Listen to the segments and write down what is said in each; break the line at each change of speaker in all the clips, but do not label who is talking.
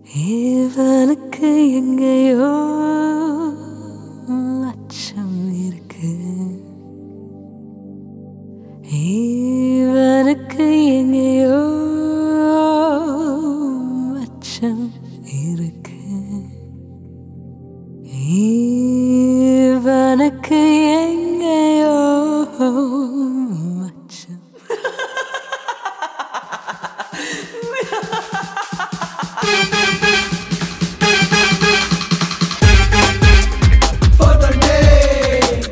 இவனுக்கு எங்கேயோ அச்சம் இருக்கு இவனுக்கு எங்கேயோ அச்சம் இருக்கு இவனுக்கு எங்கேயோ அச்சம்
for the day.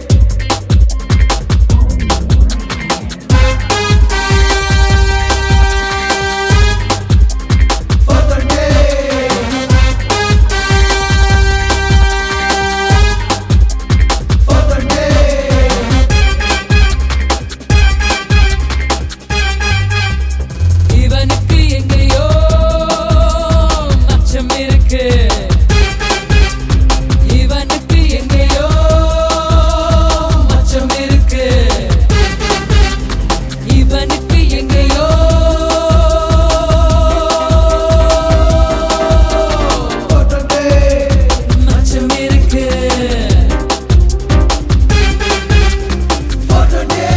For the day. For the day.
இவனுக்கு எங்கேயோ அச்சம் இருக்கு இவனுக்கு எங்கேயோ அச்சம் இருக்கு இவனுக்கு எங்கேயோ
For the day.
அச்சம் இருக்கு
For the day.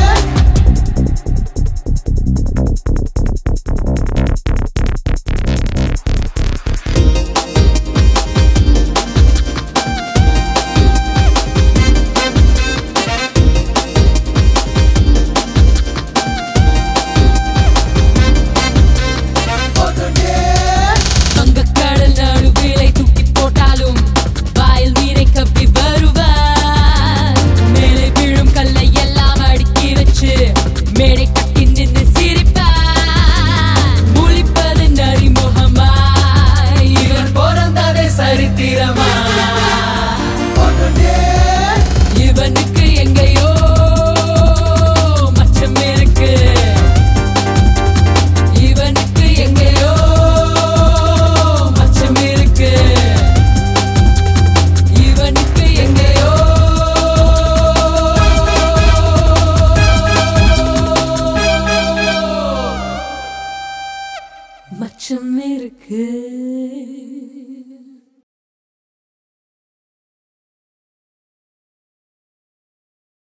For the day.
வங்கக்கடல் நடுவிலை தூக்கி போட்டாலும் வாயில் நீரை கப்பி வருவார் மேலே விழும் கல்லை எல்லாம் அடுக்கி வச்சு மேடை கட்டி நின்று சிரிப்பார் முழிப்பது நரிமுகமா இவன் பிறந்ததே சரித்திரமா
For the day.
இவனுக்கு எங்கேயோ மச்சம் இருக்கு இவனுக்கு எங்கேயோ மச்சம் இருக்கு இவனுக்கு எங்கேயோ மச்சம் இருக்கு